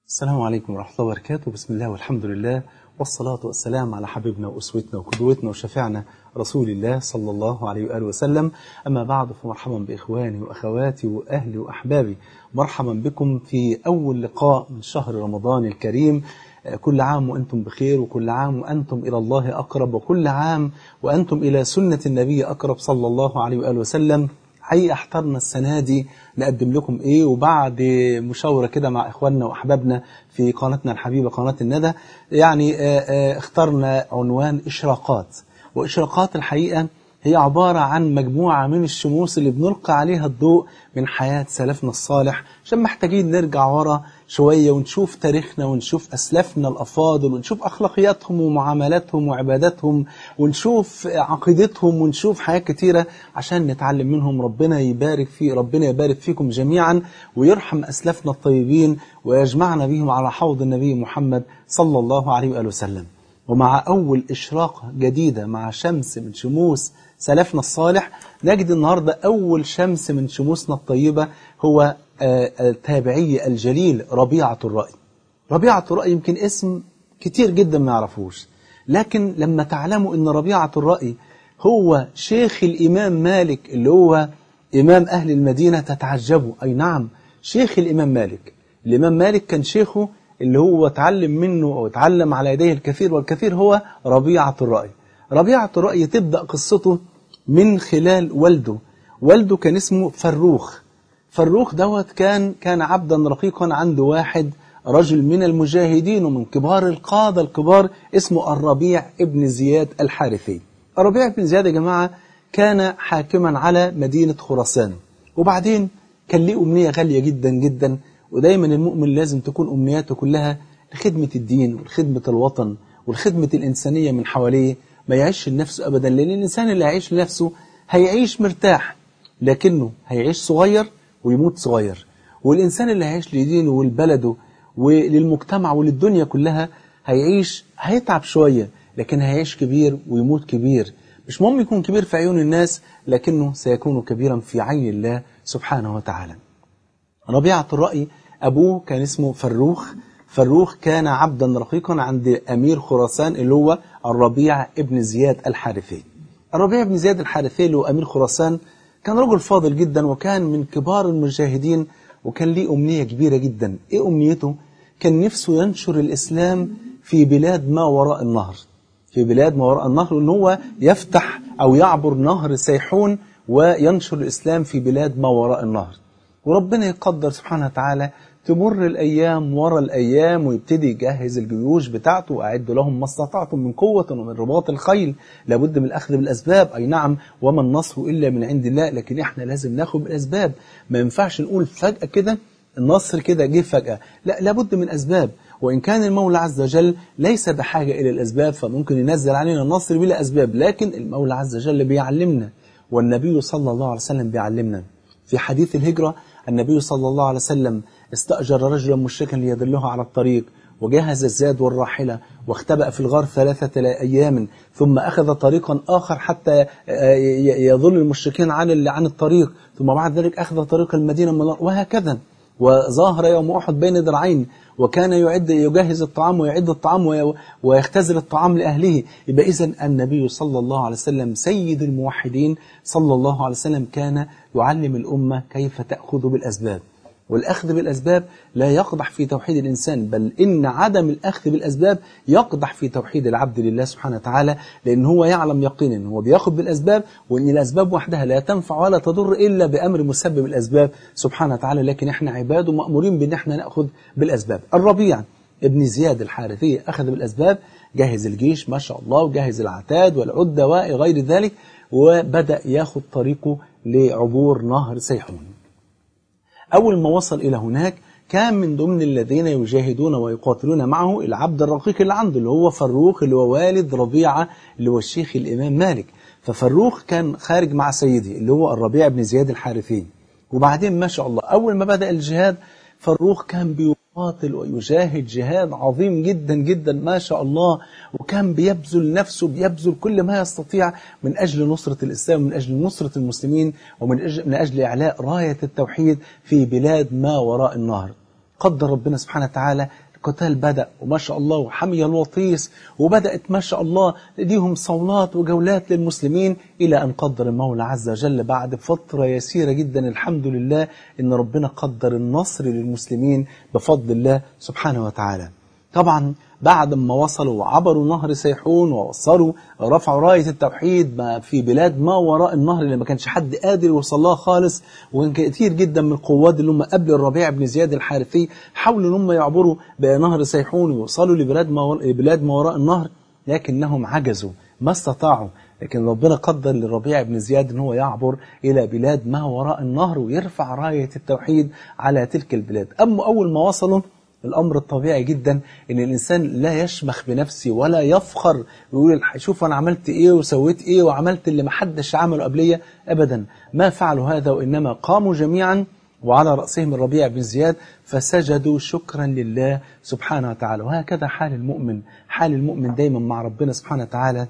السلام عليكم ورحمة الله وبركاته بسم الله والحمد لله والصلاة والسلام على حبيبنا وأسوتنا وقدوتنا وشفيعنا رسول الله صلى الله عليه وآله وسلم أما بعد فمرحبا بإخواني وأخواتي وأهلي وأحبابي مرحبا بكم في أول لقاء من شهر رمضان الكريم كل عام وأنتم بخير وكل عام وأنتم إلى الله أقرب وكل عام وأنتم إلى سنة النبي أقرب صلى الله عليه وآله وسلم حقيقة احترنا السنة دي نقدم لكم ايه وبعد مشاورة كده مع اخواننا واحبابنا في قناتنا الحبيبة قناة الندى يعني اه اه اخترنا عنوان اشراقات واشراقات الحقيقة هي عبارة عن مجموعة من الشموس اللي بنلقى عليها الضوء من حياة سلفنا الصالح عشان محتاجين نرجع ورا شوية ونشوف تاريخنا ونشوف أسلافنا الأفاضل ونشوف أخلاقياتهم ومعاملاتهم وعباداتهم ونشوف عقيدتهم ونشوف حاجات كتيرة عشان نتعلم منهم ربنا يبارك في ربنا يبارك فيكم جميعا ويرحم أسلافنا الطيبين ويجمعنا بهم على حوض النبي محمد صلى الله عليه وآله وسلم ومع أول إشراقة جديدة مع شمس من شموس سلفنا الصالح نجد النهاردة أول شمس من شموسنا الطيبة هو التابعي الجليل ربيعة الرأي ربيعة الرأي يمكن اسم كتير جدا ما يعرفوش لكن لما تعلموا أن ربيعة الرأي هو شيخ الإمام مالك اللي هو إمام أهل المدينة تتعجبوا أي نعم شيخ الإمام مالك الإمام مالك كان شيخه اللي هو تعلم منه أو تعلم على يديه الكثير والكثير هو ربيعة الرأي ربيعة الرأي تبدأ قصته من خلال والده والده كان اسمه فروخ فروخ دوت كان كان عبدا رقيقا عند واحد رجل من المجاهدين ومن كبار القادة الكبار اسمه الربيع ابن زياد الحارثي الربيع ابن زياد يا جماعة كان حاكما على مدينة خراسان وبعدين كان ليه أمنية غالية جدا جدا ودايما المؤمن لازم تكون أمنياته كلها لخدمة الدين ولخدمة الوطن ولخدمة الإنسانية من حواليه ما يعيش لنفسه أبدا لأن الإنسان اللي هيعيش لنفسه هيعيش مرتاح لكنه هيعيش صغير ويموت صغير والإنسان اللي هيعيش لدينه ولبلده وللمجتمع وللدنيا كلها هيعيش هيتعب شوية لكن هيعيش كبير ويموت كبير مش مهم يكون كبير في عيون الناس لكنه سيكون كبيرا في عين الله سبحانه وتعالى ربيعة الرأي أبوه كان اسمه فروخ فروخ كان عبدا رقيقا عند أمير خراسان اللي هو الربيع ابن زياد الحارثي الربيع ابن زياد الحارثي اللي هو أمير خراسان كان رجل فاضل جدا وكان من كبار المجاهدين وكان ليه أمنية كبيرة جدا إيه أمنيته؟ كان نفسه ينشر الإسلام في بلاد ما وراء النهر في بلاد ما وراء النهر وأن هو يفتح أو يعبر نهر سيحون وينشر الإسلام في بلاد ما وراء النهر وربنا يقدر سبحانه وتعالى تمر الأيام ورا الأيام ويبتدي يجهز الجيوش بتاعته وأعد لهم ما استطعتم من قوة ومن رباط الخيل لابد من الأخذ بالأسباب أي نعم وما النصر إلا من عند الله لكن إحنا لازم ناخد بالأسباب ما ينفعش نقول فجأة كده النصر كده جه فجأة لا لابد من أسباب وإن كان المولى عز وجل ليس بحاجة إلى الأسباب فممكن ينزل علينا النصر بلا أسباب لكن المولى عز وجل بيعلمنا والنبي صلى الله عليه وسلم بيعلمنا في حديث الهجرة النبي صلى الله عليه وسلم استأجر رجلا مشركا ليدله على الطريق وجهز الزاد والراحلة واختبأ في الغار ثلاثة أيام ثم أخذ طريقا آخر حتى يظل المشركين عن عن الطريق ثم بعد ذلك أخذ طريق المدينة وهكذا وظاهر يوم أحد بين ذراعين وكان يعد يجهز الطعام ويعد الطعام ويختزل الطعام لأهله يبقى إذا النبي صلى الله عليه وسلم سيد الموحدين صلى الله عليه وسلم كان يعلم الأمة كيف تأخذ بالأسباب والأخذ بالأسباب لا يقضح في توحيد الإنسان بل إن عدم الأخذ بالأسباب يقضح في توحيد العبد لله سبحانه وتعالى لأن هو يعلم يقينا هو بياخد بالأسباب وإن الأسباب وحدها لا تنفع ولا تضر إلا بأمر مسبب الأسباب سبحانه وتعالى لكن إحنا عباد ومأمورين بأن إحنا نأخذ بالأسباب الربيع ابن زياد الحارثي أخذ بالأسباب جهز الجيش ما شاء الله وجهز العتاد والعدة وغير ذلك وبدأ ياخد طريقه لعبور نهر سيحون أول ما وصل إلى هناك كان من ضمن الذين يجاهدون ويقاتلون معه العبد الرقيق اللي عنده اللي هو فروخ اللي هو والد ربيعة اللي هو الشيخ الإمام مالك ففروخ كان خارج مع سيدي اللي هو الربيع بن زياد الحارثي وبعدين ما شاء الله أول ما بدأ الجهاد فروخ كان بيقاتل ويجاهد جهاد عظيم جدا جدا ما شاء الله وكان بيبذل نفسه بيبذل كل ما يستطيع من أجل نصرة الإسلام من أجل نصرة المسلمين ومن أجل, من أجل إعلاء راية التوحيد في بلاد ما وراء النهر قدر ربنا سبحانه وتعالى القتال بدأ وما شاء الله وحمي الوطيس وبدأت ما شاء الله ليهم صولات وجولات للمسلمين إلى أن قدر المولى عز وجل بعد فترة يسيرة جدا الحمد لله إن ربنا قدر النصر للمسلمين بفضل الله سبحانه وتعالى طبعا بعد ما وصلوا وعبروا نهر سيحون ووصلوا رفعوا راية التوحيد في بلاد ما وراء النهر اللي ما كانش حد قادر يوصل لها خالص وكان كتير جدا من القوات اللي هم قبل الربيع بن زياد الحارثي حاولوا ان هم يعبروا نهر سيحون ويوصلوا لبلاد ما بلاد ما وراء النهر لكنهم عجزوا ما استطاعوا لكن ربنا قدر للربيع بن زياد ان هو يعبر الى بلاد ما وراء النهر ويرفع رايه التوحيد على تلك البلاد اما اول ما وصلوا الأمر الطبيعي جدا إن الإنسان لا يشمخ بنفسه ولا يفخر ويقول شوف أنا عملت إيه وسويت إيه وعملت اللي محدش عمله قبلية أبدا ما فعلوا هذا وإنما قاموا جميعا وعلى رأسهم الربيع بن زياد فسجدوا شكرا لله سبحانه وتعالى وهكذا حال المؤمن حال المؤمن دايما مع ربنا سبحانه وتعالى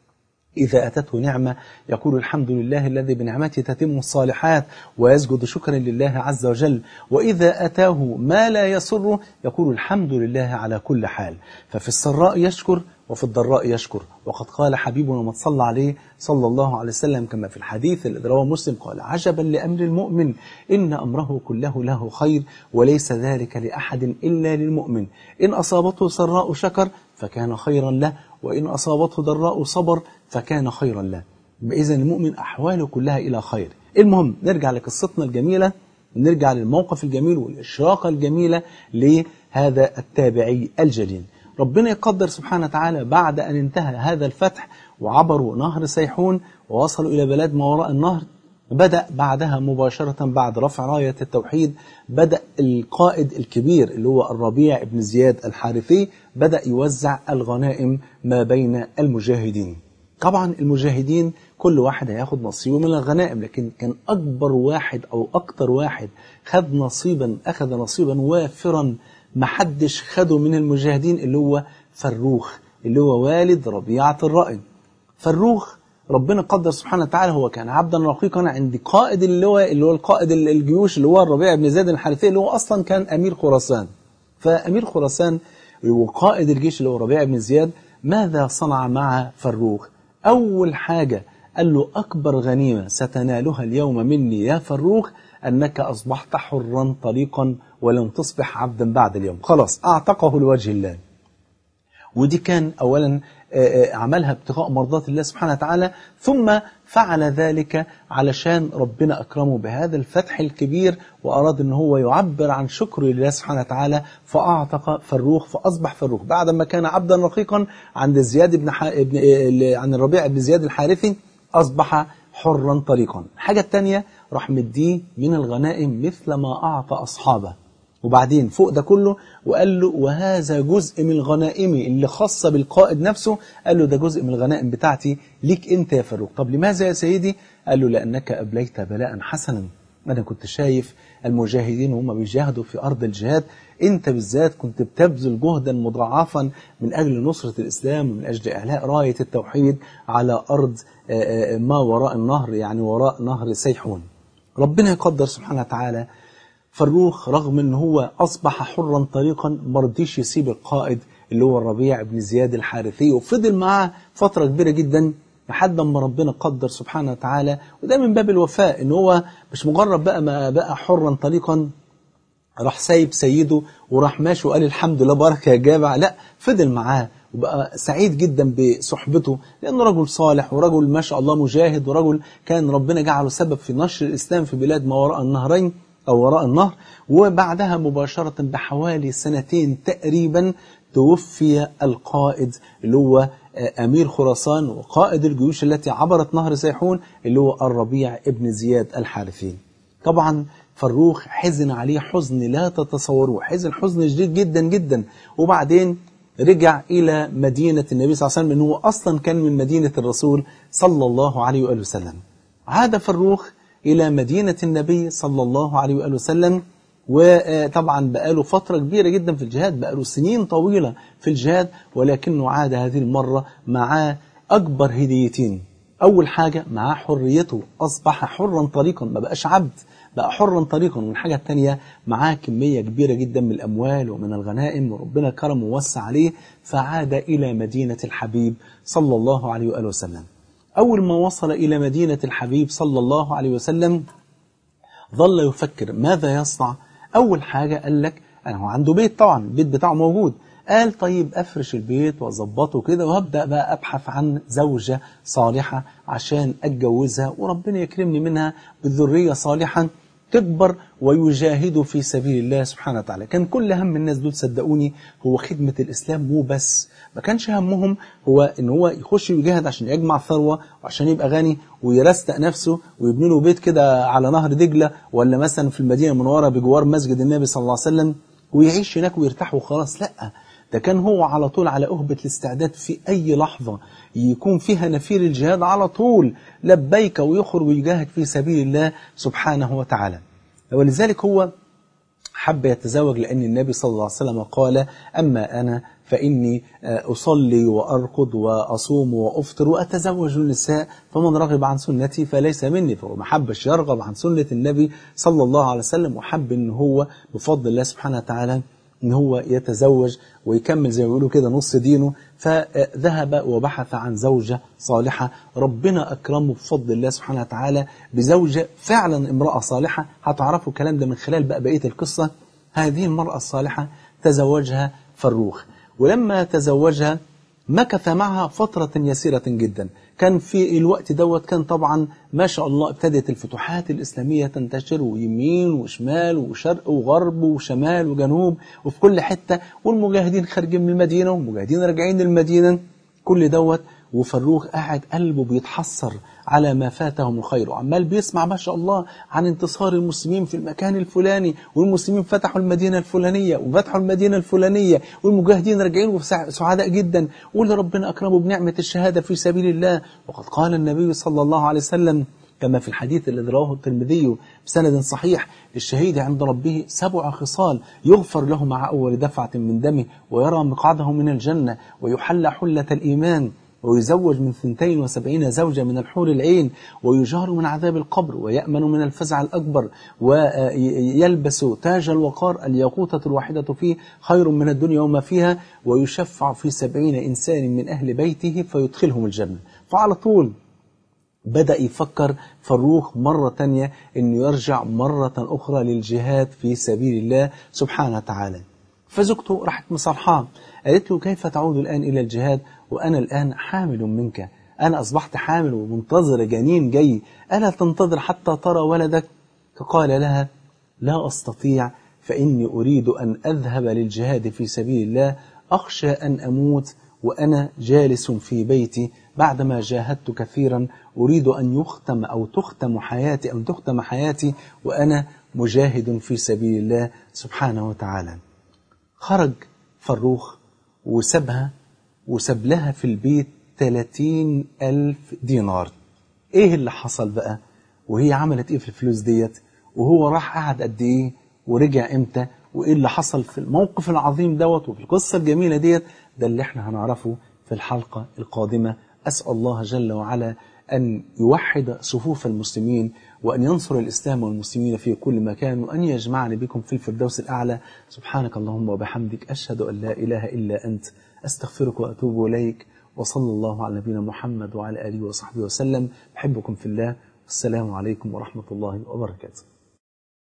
إذا أتته نعمة يقول الحمد لله الذي بنعمته تتم الصالحات ويسجد شكرا لله عز وجل وإذا أتاه ما لا يسره يقول الحمد لله على كل حال ففي السراء يشكر وفي الضراء يشكر وقد قال حبيبنا ما صلى عليه صلى الله عليه وسلم كما في الحديث الذي رواه مسلم قال عجبا لأمر المؤمن إن أمره كله له خير وليس ذلك لأحد إلا للمؤمن إن أصابته سراء شكر فكان خيرا له وإن أصابته ضراء صبر فكان خيرا له إذا المؤمن أحواله كلها إلى خير المهم نرجع لقصتنا الجميلة نرجع للموقف الجميل والإشراقة الجميلة لهذا التابعي الجليل ربنا يقدر سبحانه وتعالى بعد أن انتهى هذا الفتح وعبروا نهر سيحون ووصلوا إلى بلاد ما وراء النهر بدأ بعدها مباشرة بعد رفع راية التوحيد بدأ القائد الكبير اللي هو الربيع بن زياد الحارثي بدأ يوزع الغنائم ما بين المجاهدين طبعا المجاهدين كل واحد هياخد نصيبه من الغنائم لكن كان أكبر واحد أو أكتر واحد خد نصيبا أخذ نصيبا وافرا محدش خده من المجاهدين اللي هو فروخ اللي هو والد ربيعة الرأي فروخ ربنا قدر سبحانه وتعالى هو كان عبدا رقيقا عند قائد اللي هو اللي هو القائد الجيوش اللي هو الربيع بن زياد الحارثي اللي هو اصلا كان امير خراسان فامير خراسان وقائد الجيش اللي هو ربيع بن زياد ماذا صنع مع فروخ اول حاجه قال له اكبر غنيمه ستنالها اليوم مني يا فروخ انك اصبحت حرا طليقا ولم تصبح عبدا بعد اليوم خلاص اعتقه لوجه الله ودي كان اولا عملها ابتغاء مرضات الله سبحانه وتعالى ثم فعل ذلك علشان ربنا أكرمه بهذا الفتح الكبير وأراد أن هو يعبر عن شكره لله سبحانه وتعالى فأعتق فروخ فأصبح فروخ بعد ما كان عبدا رقيقا عند زياد بن, ح... ابن... عن الربيع بن زياد الحارثي أصبح حرا طريقا الحاجة الثانية راح مديه من الغنائم مثل ما أعطى أصحابه وبعدين فوق ده كله وقال له وهذا جزء من غنائمي اللي خاصة بالقائد نفسه قال له ده جزء من الغنائم بتاعتي ليك انت يا فاروق طب لماذا يا سيدي قال له لأنك أبليت بلاء حسنا أنا كنت شايف المجاهدين وهم بيجاهدوا في أرض الجهاد أنت بالذات كنت بتبذل جهدا مضاعفا من أجل نصرة الإسلام ومن أجل إعلاء راية التوحيد على أرض ما وراء النهر يعني وراء نهر سيحون ربنا يقدر سبحانه وتعالى فروخ رغم ان هو اصبح حرا طريقا مرضيش يسيب القائد اللي هو الربيع بن زياد الحارثي وفضل معاه فتره كبيره جدا لحد ما ربنا قدر سبحانه وتعالى وده من باب الوفاء ان هو مش مجرد بقى ما بقى حرا طليقا راح سايب سيده وراح ماشي وقال الحمد لله بركه يا جامع لا فضل معاه وبقى سعيد جدا بصحبته لأنه رجل صالح ورجل ما شاء الله مجاهد ورجل كان ربنا جعله سبب في نشر الإسلام في بلاد ما وراء النهرين أو وراء النهر وبعدها مباشرة بحوالي سنتين تقريبا توفي القائد اللي هو أمير خراسان وقائد الجيوش التي عبرت نهر سيحون اللي هو الربيع ابن زياد الحارثي طبعا فروخ حزن عليه حزن لا تتصوروه حزن حزن شديد جدا جدا وبعدين رجع إلى مدينة النبي صلى الله عليه وسلم أنه أصلا كان من مدينة الرسول صلى الله عليه وآله وسلم عاد فروخ إلى مدينة النبي صلى الله عليه وآله وسلم وطبعا بقاله فترة كبيرة جدا في الجهاد بقاله سنين طويلة في الجهاد ولكنه عاد هذه المرة مع أكبر هديتين أول حاجة معاه حريته أصبح حرا طريقا ما بقاش عبد بقى حرا طريقا والحاجة الثانية معاه كمية كبيرة جدا من الأموال ومن الغنائم وربنا كرم ووسع عليه فعاد إلى مدينة الحبيب صلى الله عليه وآله وسلم أول ما وصل إلى مدينة الحبيب صلى الله عليه وسلم ظل يفكر ماذا يصنع أول حاجة قال لك أنا هو عنده بيت طبعا البيت بتاعه موجود قال طيب أفرش البيت وأظبطه كده وهبدأ بقى أبحث عن زوجة صالحة عشان أتجوزها وربنا يكرمني منها بذرية صالحة تكبر ويجاهدوا في سبيل الله سبحانه وتعالى كان كل هم الناس دول صدقوني هو خدمة الإسلام مو بس ما كانش همهم هو ان هو يخش يجاهد عشان يجمع ثروة وعشان يبقى غني ويرستق نفسه ويبني له بيت كده على نهر دجلة ولا مثلا في المدينة المنورة بجوار مسجد النبي صلى الله عليه وسلم ويعيش هناك ويرتاح وخلاص لا ده كان هو على طول على أهبة الاستعداد في أي لحظة يكون فيها نفير الجهاد على طول لبيك ويخرج ويجاهد في سبيل الله سبحانه وتعالى ولذلك هو حب يتزوج لأن النبي صلى الله عليه وسلم قال أما أنا فإني أصلي وأرقد وأصوم وأفطر وأتزوج النساء فمن رغب عن سنتي فليس مني فهو ما حبش يرغب عن سنة النبي صلى الله عليه وسلم وحب أن هو بفضل الله سبحانه وتعالى ان هو يتزوج ويكمل زي ما بيقولوا كده نص دينه فذهب وبحث عن زوجة صالحة ربنا أكرمه بفضل الله سبحانه وتعالى بزوجة فعلا امرأة صالحة هتعرفوا الكلام ده من خلال بقى بقية القصة هذه المرأة الصالحة تزوجها فروخ ولما تزوجها مكث معها فترة يسيرة جدا كان في الوقت دوت كان طبعا ما شاء الله ابتدت الفتوحات الإسلامية تنتشر ويمين وشمال وشرق وغرب وشمال وجنوب وفي كل حتة والمجاهدين خارجين من المدينة والمجاهدين راجعين المدينة كل دوت وفروخ قاعد قلبه بيتحسر على ما فاتهم الخير وعمال بيسمع ما شاء الله عن انتصار المسلمين في المكان الفلاني والمسلمين فتحوا المدينة الفلانية وفتحوا المدينة الفلانية والمجاهدين راجعين وسعداء جدا واللي ربنا أكرمه بنعمة الشهادة في سبيل الله وقد قال النبي صلى الله عليه وسلم كما في الحديث الذي رواه الترمذي بسند صحيح للشهيد عند ربه سبع خصال يغفر له مع أول دفعة من دمه ويرى مقعده من الجنة ويحلى حلة الإيمان ويزوج من ثنتين وسبعين زوجة من الحور العين ويجار من عذاب القبر ويأمن من الفزع الأكبر ويلبس تاج الوقار الياقوتة الواحدة فيه خير من الدنيا وما فيها ويشفع في سبعين إنسان من أهل بيته فيدخلهم الجنة فعلى طول بدأ يفكر فروخ مرة تانية أنه يرجع مرة أخرى للجهاد في سبيل الله سبحانه وتعالى فزوجته راحت مصرحاه قالت له كيف تعود الآن إلى الجهاد وأنا الآن حامل منك أنا أصبحت حامل ومنتظر جنين جاي ألا تنتظر حتى ترى ولدك فقال لها لا أستطيع فإني أريد أن أذهب للجهاد في سبيل الله أخشى أن أموت وأنا جالس في بيتي بعدما جاهدت كثيرا أريد أن يختم أو تختم حياتي أو تختم حياتي وأنا مجاهد في سبيل الله سبحانه وتعالى خرج فروخ وسابها وساب لها في البيت 30 ألف دينار إيه اللي حصل بقى وهي عملت إيه في الفلوس ديت وهو راح قعد قد إيه ورجع إمتى وإيه اللي حصل في الموقف العظيم دوت وفي القصة الجميلة ديت ده اللي احنا هنعرفه في الحلقة القادمة أسأل الله جل وعلا أن يوحد صفوف المسلمين وأن ينصر الإسلام والمسلمين في كل مكان وأن يجمعني بكم في الفردوس الأعلى سبحانك اللهم وبحمدك أشهد أن لا إله إلا أنت أستغفرك وأتوب إليك وصلى الله على نبينا محمد وعلى آله وصحبه وسلم بحبكم في الله والسلام عليكم ورحمة الله وبركاته